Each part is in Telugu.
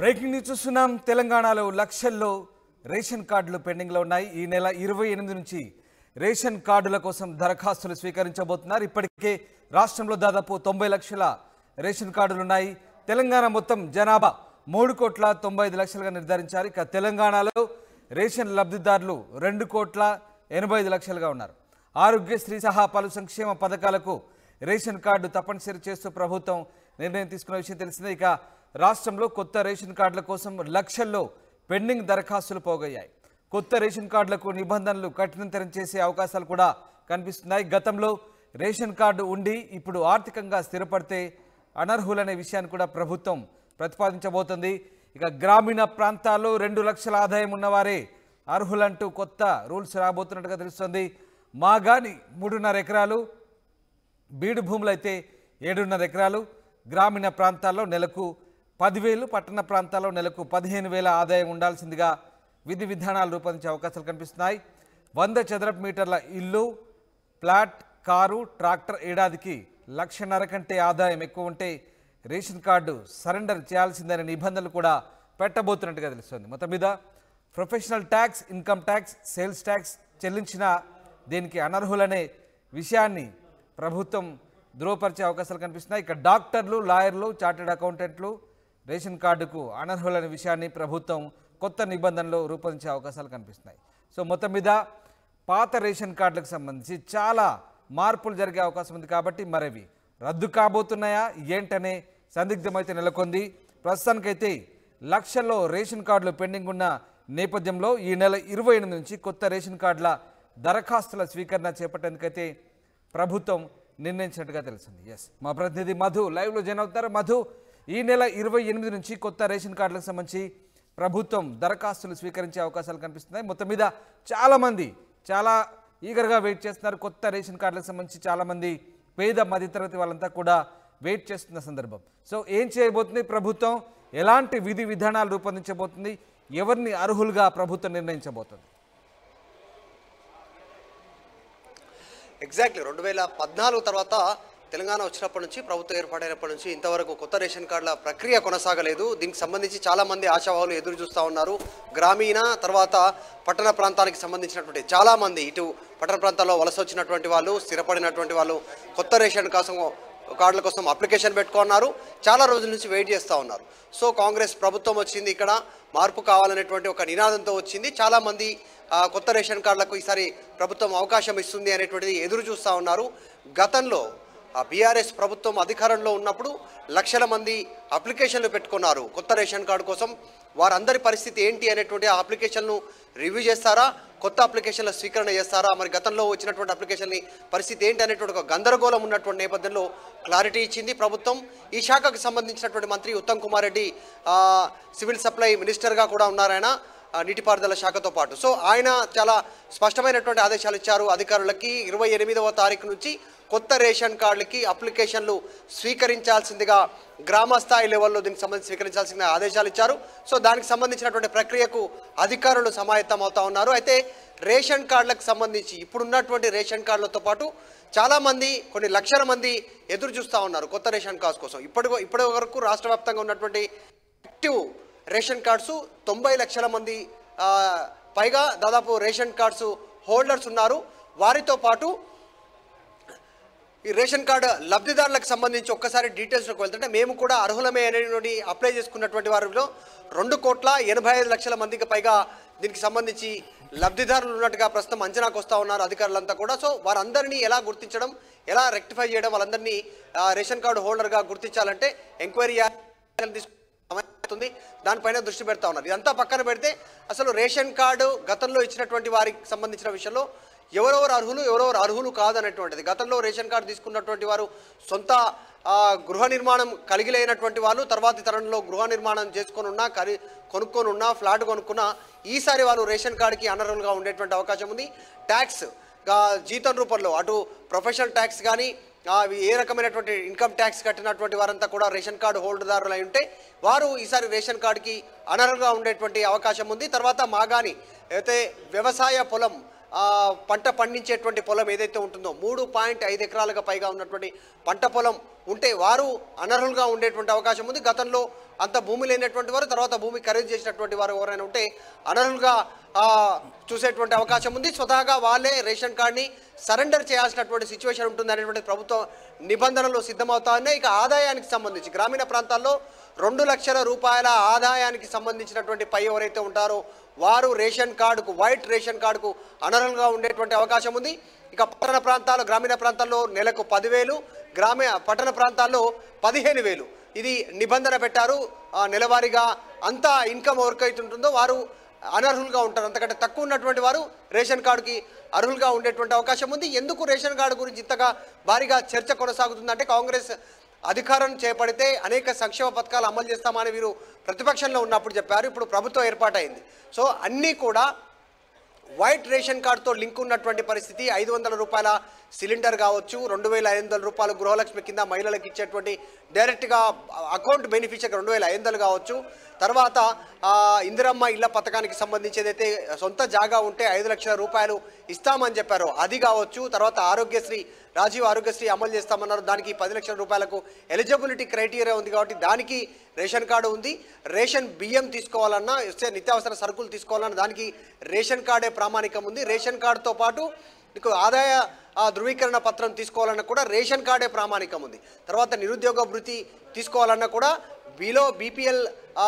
బ్రేకింగ్ న్యూస్ చూస్తున్నాం తెలంగాణలో లక్షల్లో రేషన్ కార్డులు పెండింగ్లో ఉన్నాయి ఈ నెల ఇరవై ఎనిమిది నుంచి రేషన్ కార్డుల కోసం దరఖాస్తులు స్వీకరించబోతున్నారు ఇప్పటికే రాష్ట్రంలో దాదాపు తొంభై లక్షల రేషన్ కార్డులు ఉన్నాయి తెలంగాణ మొత్తం జనాభా మూడు కోట్ల తొంభై ఐదు లక్షలుగా నిర్ధారించారు ఇక తెలంగాణలో రేషన్ లబ్ధిదారులు రెండు కోట్ల ఎనభై ఐదు లక్షలుగా ఉన్నారు ఆరోగ్యశ్రీ సహా పలు సంక్షేమ పథకాలకు రేషన్ కార్డు తప్పనిసరి చేస్తూ ప్రభుత్వం నిర్ణయం తీసుకున్న విషయం తెలిసిందే ఇక రాష్ట్రంలో కొత్త రేషన్ కార్డుల కోసం లక్షల్లో పెండింగ్ దరఖాస్తులు పోగయ్యాయి కొత్త రేషన్ కార్డులకు నిబంధనలు కఠినతరం చేసే అవకాశాలు కూడా కనిపిస్తున్నాయి గతంలో రేషన్ కార్డు ఉండి ఇప్పుడు ఆర్థికంగా స్థిరపడితే అనర్హులనే విషయాన్ని కూడా ప్రభుత్వం ప్రతిపాదించబోతుంది ఇక గ్రామీణ ప్రాంతాల్లో రెండు లక్షల ఆదాయం ఉన్నవారే అర్హులంటూ కొత్త రూల్స్ రాబోతున్నట్టుగా తెలుస్తుంది మాగాని మూడున్నర ఎకరాలు బీడు భూములు అయితే ఏడున్నర ఎకరాలు గ్రామీణ ప్రాంతాల్లో నెలకు పదివేలు పట్టణ ప్రాంతాల్లో నెలకు పదిహేను వేల ఆదాయం ఉండాల్సిందిగా విధి విధానాలు రూపొందించే అవకాశాలు కనిపిస్తున్నాయి వంద చదరపు మీటర్ల ఇల్లు ప్లాట్ కారు ట్రాక్టర్ ఏడాదికి లక్షన్నర కంటే ఆదాయం ఎక్కువ ఉంటే రేషన్ కార్డు సరెండర్ చేయాల్సిందనే నిబంధనలు కూడా పెట్టబోతున్నట్టుగా తెలుస్తుంది మొత్తం మీద professional tax income tax sales tax చెల్లించిన దీనికి అనర్హులనే విషయాన్ని ప్రభుత్వం ధృవపరిచే అవకాశాలు కనిపిస్తున్నాయి ఇక డాక్టర్లు లాయర్లు చార్టెడ్ అకౌంటెంట్లు రేషన్ కార్డుకు అనర్హులనే విషయాన్ని ప్రభుత్వం కొత్త నిబంధనలు రూపొందించే అవకాశాలు కనిపిస్తున్నాయి సో మొత్తం మీద పాత రేషన్ కార్డులకు సంబంధించి చాలా మార్పులు జరిగే అవకాశం ఉంది కాబట్టి మరవి రద్దు కాబోతున్నాయా ఏంటనే సందిగ్ధమైతే నెలకొంది ప్రస్తుతానికైతే లక్షల్లో రేషన్ కార్డులు పెండింగ్ ఉన్న నేపథ్యంలో ఈ నెల ఇరవై ఎనిమిది నుంచి కొత్త రేషన్ కార్డుల దరఖాస్తుల స్వీకరణ చేపట్టేందుకైతే ప్రభుత్వం నిర్ణయించినట్టుగా తెలిసింది ఎస్ మా ప్రతినిధి మధు లైవ్లో జాయిన్ అవుతారు మధు ఈ నెల ఇరవై ఎనిమిది నుంచి కొత్త రేషన్ కార్డులకు సంబంధించి ప్రభుత్వం దరఖాస్తులు స్వీకరించే అవకాశాలు కనిపిస్తున్నాయి మొత్తం మీద చాలామంది చాలా ఈగర్గా వెయిట్ చేస్తున్నారు కొత్త రేషన్ కార్డులకు సంబంధించి చాలామంది పేద మధ్యతరగతి వాళ్ళంతా కూడా వెయిట్ చేస్తున్న సందర్భం సో ఏం చేయబోతుంది ప్రభుత్వం ఎలాంటి విధి విధానాలు రూపొందించబోతుంది ఎవరిని అర్హులుగా ప్రభుత్వం నిర్ణయించబోతుంది ఎగ్జాక్ట్లీ రెండు వేల పద్నాలుగు తర్వాత తెలంగాణ వచ్చినప్పటి నుంచి ప్రభుత్వం ఏర్పాటైనప్పటి నుంచి ఇంతవరకు కొత్త రేషన్ కార్డుల ప్రక్రియ కొనసాగలేదు దీనికి సంబంధించి చాలామంది ఆశావాహులు ఎదురు చూస్తూ ఉన్నారు గ్రామీణ తర్వాత పట్టణ ప్రాంతానికి సంబంధించినటువంటి చాలామంది ఇటు పట్టణ ప్రాంతాల్లో వలస వచ్చినటువంటి వాళ్ళు స్థిరపడినటువంటి వాళ్ళు కొత్త రేషన్ కోసం కార్డుల కోసం అప్లికేషన్ పెట్టుకున్నారు చాలా రోజుల నుంచి వెయిట్ చేస్తూ ఉన్నారు సో కాంగ్రెస్ ప్రభుత్వం వచ్చింది ఇక్కడ మార్పు కావాలనేటువంటి ఒక నినాదంతో వచ్చింది చాలామంది ఆ, కొత్త రేషన్ కార్డులకు ఈసారి ప్రభుత్వం అవకాశం ఇస్తుంది అనేటువంటిది ఎదురు చూస్తూ ఉన్నారు గతంలో ఆ బీఆర్ఎస్ ప్రభుత్వం అధికారంలో ఉన్నప్పుడు లక్షల మంది అప్లికేషన్లు పెట్టుకున్నారు కొత్త రేషన్ కార్డు కోసం వారందరి పరిస్థితి ఏంటి అనేటువంటి ఆ అప్లికేషన్ను రివ్యూ చేస్తారా కొత్త అప్లికేషన్ల స్వీకరణ చేస్తారా మరి గతంలో వచ్చినటువంటి అప్లికేషన్ని పరిస్థితి ఏంటి అనేటువంటి ఒక గందరగోళం ఉన్నటువంటి నేపథ్యంలో క్లారిటీ ఇచ్చింది ప్రభుత్వం ఈ శాఖకు సంబంధించినటువంటి మంత్రి ఉత్తమ్ కుమార్ రెడ్డి ఆ, సివిల్ సప్లై మినిస్టర్గా కూడా ఉన్నారు ఆయన ఆ, నీటిపారుదల శాఖతో పాటు సో ఆయన చాలా స్పష్టమైనటువంటి ఆదేశాలు ఇచ్చారు అధికారులకి ఇరవై ఎనిమిదవ తారీఖు నుంచి కొత్త రేషన్ కార్డులకి అప్లికేషన్లు స్వీకరించాల్సిందిగా గ్రామ స్థాయి లెవెల్లో దీనికి సంబంధించి స్వీకరించాల్సిన ఆదేశాలు ఇచ్చారు సో దానికి సంబంధించినటువంటి ప్రక్రియకు అధికారులు సమాయత్తం అవుతా ఉన్నారు అయితే రేషన్ కార్డులకు సంబంధించి ఇప్పుడున్నటువంటి రేషన్ కార్డులతో పాటు చాలామంది కొన్ని లక్షల మంది ఎదురు చూస్తూ ఉన్నారు కొత్త రేషన్ కార్డ్స్ కోసం ఇప్పటి ఇప్పటి వరకు రాష్ట్ర వ్యాప్తంగా ఉన్నటువంటి యాక్టివ్ రేషన్ కార్డ్స్ తొంభై లక్షల మంది ఆ, పైగా దాదాపు రేషన్ కార్డ్స్ హోల్డర్స్ ఉన్నారు వారితో పాటు ఈ రేషన్ కార్డు లబ్ధిదారులకు సంబంధించి ఒక్కసారి డీటెయిల్స్లోకి వెళ్తుంటే మేము కూడా అర్హులమే అనేటువంటి అప్లై చేసుకున్నటువంటి వారిలో రెండు కోట్ల ఎనభై ఐదు లక్షల మందికి పైగా దీనికి సంబంధించి లబ్ధిదారులు ఉన్నట్టుగా ప్రస్తుతం అంచనాకు వస్తూ ఉన్నారు అధికారులంతా కూడా సో వారందరినీ ఎలా గుర్తించడం ఎలా రెక్టిఫై చేయడం వాళ్ళందరినీ ఆ, రేషన్ కార్డు హోల్డర్గా గుర్తించాలంటే ఎంక్వైరీ తీసుకు అవుతుంది దానిపైన దృష్టి పెడతా ఉన్నారు ఇదంతా పక్కన పెడితే అసలు రేషన్ కార్డు గతంలో ఇచ్చినటువంటి వారికి సంబంధించిన విషయంలో ఎవరెవరు అర్హులు ఎవరెవరు అర్హులు కాదనేటువంటిది గతంలో రేషన్ కార్డు తీసుకున్నటువంటి వారు సొంత ఆ, గృహ నిర్మాణం కలిగి లేనటువంటి వాళ్ళు తర్వాతి తరంలో గృహ నిర్మాణం చేసుకొని ఉన్నా కరి కొనుక్కొని ఉన్నా ఫ్లాట్ కొనుక్కున్నా ఈసారి వాళ్ళు రేషన్ కార్డుకి అనర్హులుగా ఉండేటువంటి అవకాశం ఉంది ట్యాక్స్ గా జీతం రూపంలో అటు ప్రొఫెషనల్ ట్యాక్స్ కానీ ఆ, అవి ఏ రకమైనటువంటి ఇన్కమ్ ట్యాక్స్ కట్టినటువంటి వారంతా కూడా రేషన్ కార్డు హోల్డర్దారులు అయి ఉంటే వారు ఈసారి రేషన్ కార్డుకి అనర్హులుగా ఉండేటువంటి అవకాశం ఉంది తర్వాత మాగాని అయితే వ్యవసాయ పొలం ఆ, పంట పండించేటువంటి పొలం ఏదైతే ఉంటుందో మూడు పాయింట్ ఐదు ఎకరాలుగా పైగా ఉన్నటువంటి పంట పొలం ఉంటే వారు అనర్హులుగా ఉండేటువంటి అవకాశం ఉంది గతంలో అంత భూమి లేనటువంటి వారు తర్వాత భూమి ఖరీదు చేసినటువంటి వారు ఎవరైనా ఉంటే అనర్హులుగా ఆ, చూసేటువంటి అవకాశం ఉంది స్వతహాగా వాళ్ళే రేషన్ కార్డ్ని సరెండర్ చేయాల్సినటువంటి సిచ్యువేషన్ ఉంటుంది అనేటువంటి ప్రభుత్వ నిబంధనలు సిద్ధమవుతా ఉన్నాయి ఇక ఆదాయానికి సంబంధించి గ్రామీణ ప్రాంతాల్లో రెండు లక్షల రూపాయల ఆదాయానికి సంబంధించినటువంటి పై ఎవరైతే ఉంటారో వారు రేషన్ కార్డుకు వైట్ రేషన్ కార్డుకు అనర్హులుగా ఉండేటువంటి అవకాశం ఉంది ఇక పట్టణ ప్రాంతాలు గ్రామీణ ప్రాంతాల్లో నెలకు పదివేలు గ్రామీణ పట్టణ ప్రాంతాల్లో పదిహేను వేలు ఇది నిబంధన పెట్టారు ఆ, నెలవారీగా అంత ఇన్కమ్ ఎవరికైతే ఉంటుందో వారు అనర్హులుగా ఉంటారు అంతకంటే తక్కువ ఉన్నటువంటి వారు రేషన్ కార్డుకి అర్హులుగా ఉండేటువంటి అవకాశం ఉంది ఎందుకు రేషన్ కార్డు గురించి ఇంతగా భారీగా చర్చ కొనసాగుతుందంటే కాంగ్రెస్ అధికారం చేపడితే అనేక సంక్షేమ పథకాలు అమలు చేస్తామని వీరు ప్రతిపక్షంలో ఉన్నప్పుడు చెప్పారు ఇప్పుడు ప్రభుత్వం ఏర్పాటైంది సో అన్నీ కూడా వైట్ రేషన్ కార్డుతో లింక్ ఉన్నటువంటి పరిస్థితి ఐదు వందల రూపాయల సిలిండర్ కావచ్చు రెండు వేల ఐదు వందల రూపాయలు గృహలక్ష్మి కింద మహిళలకు ఇచ్చేటువంటి డైరెక్ట్గా అకౌంట్ బెనిఫిషియర్ రెండు వేల ఐదు వందలు కావచ్చు తర్వాత ఆ, ఇందిరమ్మ ఇళ్ల పథకానికి సంబంధించి ఏదైతే సొంత జాగా ఉంటే ఐదు లక్షల రూపాయలు ఇస్తామని చెప్పారో అది కావచ్చు తర్వాత ఆరోగ్యశ్రీ రాజీవ్ ఆరోగ్యశ్రీ అమలు చేస్తామన్నారు దానికి పది లక్షల రూపాయలకు ఎలిజిబిలిటీ క్రైటీరియా ఉంది కాబట్టి దానికి రేషన్ కార్డు ఉంది రేషన్ బియ్యం తీసుకోవాలన్నా ఇస్తే నిత్యావసర సరుకులు తీసుకోవాలన్నా దానికి రేషన్ కార్డే ప్రామాణికం ఉంది రేషన్ కార్డుతో పాటు మీకు ఆదాయ ఆ, ధృవీకరణ పత్రం తీసుకోవాలన్నా కూడా రేషన్ కార్డే ప్రామాణికం ఉంది తర్వాత నిరుద్యోగ భృతి తీసుకోవాలన్నా కూడా బిలో బీపీఎల్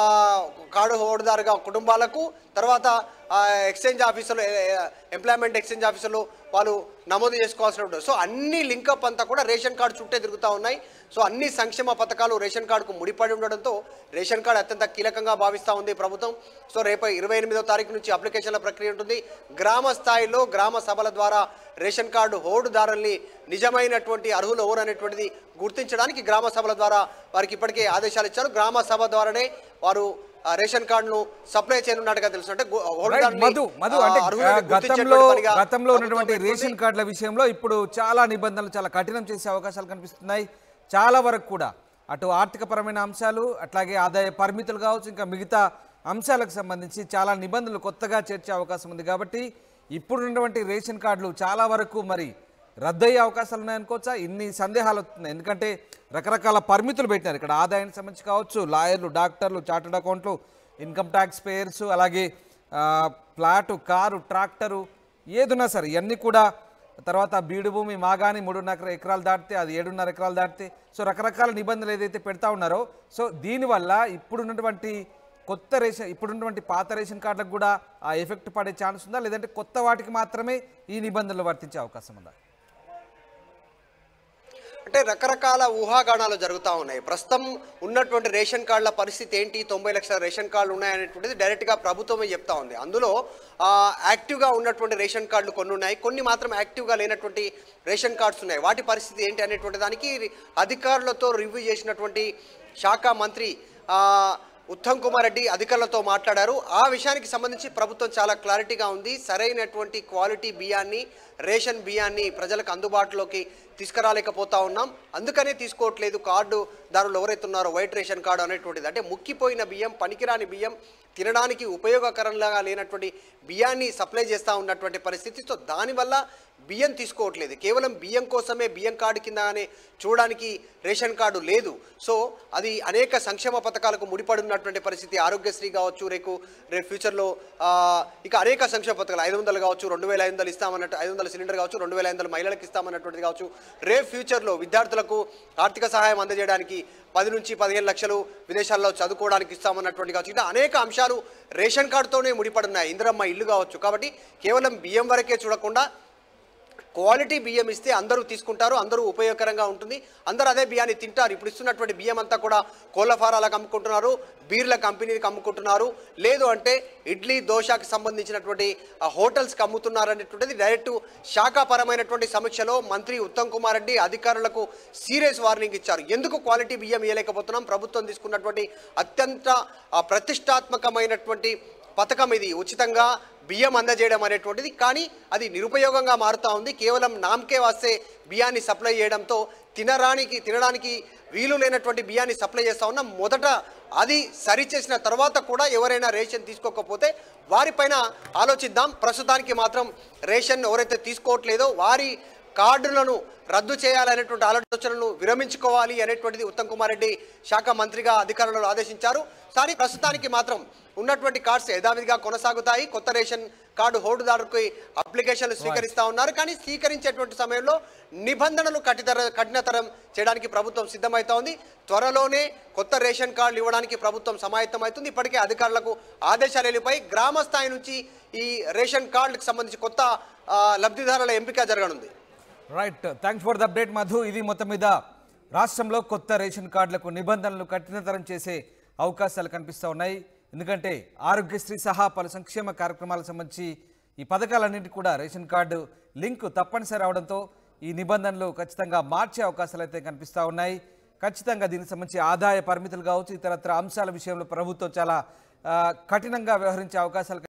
కార్డు హోల్డర్గా కుటుంబాలకు తర్వాత ఆ, ఎక్స్చేంజ్ ఆఫీసులో ఎంప్లాయ్మెంట్ ఎక్స్చేంజ్ ఆఫీసులో వాళ్ళు నమోదు చేసుకోవాల్సిన ఉంటుంది సో అన్ని లింకప్ అంతా కూడా రేషన్ కార్డు చుట్టే తిరుగుతూ ఉన్నాయి సో అన్ని సంక్షేమ పథకాలు రేషన్ కార్డుకు ముడిపడి ఉండడంతో రేషన్ కార్డు అత్యంత కీలకంగా భావిస్తూ ఉంది ప్రభుత్వం సో రేపు ఇరవై ఎనిమిదో తారీఖు నుంచి అప్లికేషన్ల ప్రక్రియ ఉంటుంది గ్రామ స్థాయిలో గ్రామ సభల ద్వారా రేషన్ కార్డు హోల్డ్దారుల్ని నిజమైనటువంటి అర్హులు ఎవరు అనేటువంటిది గుర్తించడానికి గ్రామ సభల ద్వారా వారికి ఇప్పటికే ఆదేశాలు ఇచ్చారు గ్రామ సభ ద్వారానే వారు ఆ రేషన్ కార్డును సప్లై చేయనున్నట్టుగా తెలుసు అంటే గు- రైట్, హోల్డర్ని, మధు మధు ఆ, అంటే అర్హులను ఆ, గతంలో గుర్తించేటువంటి పనిగా గతంలో ఉన్నటువంటి ప్రభుత్వం రేషన్ కార్డుల విషయంలో ఇప్పుడు చాలా నిబంధనలు చాలా కఠినం చేసే అవకాశాలు కనిపిస్తున్నాయి చాలా వరకు కూడా అటు ఆర్థికపరమైన అంశాలు అట్లాగే ఆదాయ పరిమితులు కావచ్చు ఇంకా మిగతా అంశాలకు సంబంధించి చాలా నిబంధనలు కొత్తగా చేర్చే అవకాశం ఉంది కాబట్టి ఇప్పుడున్నటువంటి రేషన్ కార్డులు చాలా వరకు మరి రద్దయ్యే అవకాశాలు ఉన్నాయనుకోవచ్చా ఇన్ని సందేహాలు వస్తున్నాయి ఎందుకంటే రకరకాల పరిమితులు పెట్టినారు ఇక్కడ ఆదాయానికి సంబంధించి కావచ్చు లాయర్లు డాక్టర్లు చార్టెడ్ అకౌంట్లు ఇన్కమ్ ట్యాక్స్ పేయర్స్ అలాగే ఆ, ప్లాటు కారు ట్రాక్టరు ఏదున్నా సరే ఇవన్నీ కూడా తర్వాత బీడు భూమి మాగాని మూడున్నర ఎకరాలు దాటితే అది ఏడున్నర ఎకరాలు దాటితే సో రకరకాల నిబంధనలు ఏదైతే పెడతా ఉన్నారో సో దీనివల్ల ఇప్పుడున్నటువంటి కొత్త రేషన్ ఇప్పుడున్నటువంటి పాత రేషన్ కార్డులకు కూడా ఆ ఎఫెక్ట్ పడే ఛాన్స్ ఉందా లేదంటే కొత్త వాటికి మాత్రమే ఈ నిబంధనలు వర్తించే అవకాశం ఉందా అంటే రకరకాల ఊహాగానాలు జరుగుతూ ఉన్నాయి ప్రస్తుతం ఉన్నటువంటి రేషన్ కార్డుల పరిస్థితి ఏంటి తొంభై లక్షల రేషన్ కార్డులు ఉన్నాయనేటువంటిది డైరెక్ట్గా ప్రభుత్వమే చెప్తా ఉంది అందులో ఆ, యాక్టివ్గా ఉన్నటువంటి రేషన్ కార్డులు కొన్ని ఉన్నాయి కొన్ని మాత్రం యాక్టివ్గా లేనటువంటి రేషన్ కార్డ్స్ ఉన్నాయి వాటి పరిస్థితి ఏంటి అనేటువంటి దానికి అధికారులతో రివ్యూ చేసినటువంటి శాఖ మంత్రి ఆ, ఉత్తమ్ కుమార్ రెడ్డి అధికారులతో మాట్లాడారు ఆ విషయానికి సంబంధించి ప్రభుత్వం చాలా క్లారిటీగా ఉంది సరైనటువంటి క్వాలిటీ బియ్యాన్ని రేషన్ బియ్యాన్ని ప్రజలకు అందుబాటులోకి తీసుకురాలేకపోతా ఉన్నాం అందుకనే తీసుకోవట్లేదు కార్డు దారులు ఎవరైతే ఉన్నారో వైట్ రేషన్ కార్డు అనేటువంటిది అంటే ముక్కిపోయిన బియ్యం పనికిరాని బియ్యం తినడానికి ఉపయోగకరంగా లేనటువంటి బియ్యాన్ని సప్లై చేస్తూ ఉన్నటువంటి పరిస్థితి సో దానివల్ల బియ్యం తీసుకోవట్లేదు కేవలం బియ్యం కోసమే బియ్యం కార్డు కిందనే చూడడానికి రేషన్ కార్డు లేదు సో అది అనేక సంక్షేమ పథకాలకు ముడిపడి ఉన్నటువంటి పరిస్థితి ఆరోగ్యశ్రీ కావచ్చు రేపు రేపు ఫ్యూచర్లో ఆ, ఇక అనేక సంక్షేమ పథకాలు ఐదు వందలు కావచ్చు రెండు వేల ఐదు వందలు ఇస్తామన్నట్టు ఐదు వందల సిలిండర్ కావచ్చు రెండు వేల ఐదు వందలు మహిళలకు ఇస్తామన్నటువంటిది కావచ్చు రేపు ఫ్యూచర్లో విద్యార్థులకు ఆర్థిక సహాయం అందజేయడానికి పది నుంచి పదిహేను లక్షలు విదేశాల్లో చదువుకోవడానికి ఇస్తామన్నటువంటి కావచ్చు ఇట్లా అనేక అంశాలు రేషన్ కార్డుతోనే ముడిపడున్నాయి ఇందిరమ్మ ఇల్లు కావచ్చు కాబట్టి కేవలం బియ్యం వరకే చూడకుండా క్వాలిటీ బియ్యం ఇస్తే అందరూ తీసుకుంటారు అందరూ ఉపయోగకరంగా ఉంటుంది అందరూ అదే బియ్యాన్ని తింటారు ఇప్పుడు ఇస్తున్నటువంటి బియ్యం అంతా కూడా కోళ్ళ ఫారాలకు అమ్ముకుంటున్నారు బీర్ల కంపెనీకి అమ్ముకుంటున్నారు లేదు అంటే ఇడ్లీ దోశకు సంబంధించినటువంటి ఆ, హోటల్స్కి అమ్ముతున్నారు అనేటువంటిది డైరెక్ట్ శాఖాపరమైనటువంటి సమీక్షలో మంత్రి ఉత్తమ్ కుమార్ రెడ్డి అధికారులకు సీరియస్ వార్నింగ్ ఇచ్చారు ఎందుకు క్వాలిటీ బియ్యం ఇవ్వలేకపోతున్నాం ప్రభుత్వం తీసుకున్నటువంటి అత్యంత ఆ, ప్రతిష్టాత్మకమైనటువంటి పథకం ఇది ఉచితంగా బియ్యం అందజేయడం అనేటువంటిది కానీ అది నిరుపయోగంగా మారుతూ ఉంది కేవలం నామకే వస్తే బియ్యాన్ని సప్లై చేయడంతో తినడానికి తినడానికి వీలు లేనటువంటి బియ్యాన్ని సప్లై చేస్తా ఉన్నాం మొదట అది సరిచేసిన తర్వాత కూడా ఎవరైనా రేషన్ తీసుకోకపోతే వారిపైన ఆలోచిద్దాం ప్రస్తుతానికి మాత్రం రేషన్ ఎవరైతే తీసుకోవట్లేదో వారి కార్డులను రద్దు చేయాలనేటువంటి ఆలోచనను విరమించుకోవాలి అనేటువంటిది ఉత్తమ్ కుమార్ రెడ్డి శాఖ మంత్రిగా అధికారులను ఆదేశించారు కానీ ప్రస్తుతానికి మాత్రం ఉన్నటువంటి కార్డ్స్ యథావిధిగా కొనసాగుతాయి కొత్త రేషన్ కార్డు హోల్డర్కి అప్లికేషన్లు స్వీకరిస్తా ఉన్నారు కానీ స్వీకరించేటువంటి సమయంలో నిబంధనలు కఠితర కఠినతరం చేయడానికి ప్రభుత్వం సిద్ధమవుతా ఉంది త్వరలోనే కొత్త రేషన్ కార్డులు ఇవ్వడానికి ప్రభుత్వం సమాయత్తమవుతుంది ఇప్పటికే అధికారులకు ఆదేశాలు వెళ్ళిపోయి గ్రామ స్థాయి నుంచి ఈ రేషన్ కార్డులకు సంబంధించి కొత్త ఆ, లబ్ధిదారుల ఎంపిక జరగనుంది right thanks for the update Madhu ఇది మొత్తం మీద రాష్ట్రంలో కొత్త రేషన్ కార్డులకు నిబంధనలు కఠినతరం చేసే అవకాశాలు కనిపిస్తూ ఉన్నాయి ఎందుకంటే ఆరోగ్యశ్రీ సహా పలు సంక్షేమ కార్యక్రమాలకు సంబంధించి ఈ పథకాలన్నింటి కూడా రేషన్ కార్డు లింక్ తప్పనిసరి అవడంతో ఈ నిబంధనలు ఖచ్చితంగా మార్చే అవకాశాలు అయితే కనిపిస్తూ ఉన్నాయి ఖచ్చితంగా దీనికి సంబంధించి ఆదాయ పరిమితులు కావచ్చు ఇతరత్ర అంశాల విషయంలో ప్రభుత్వం చాలా ఆ, కఠినంగా వ్యవహరించే అవకాశాలు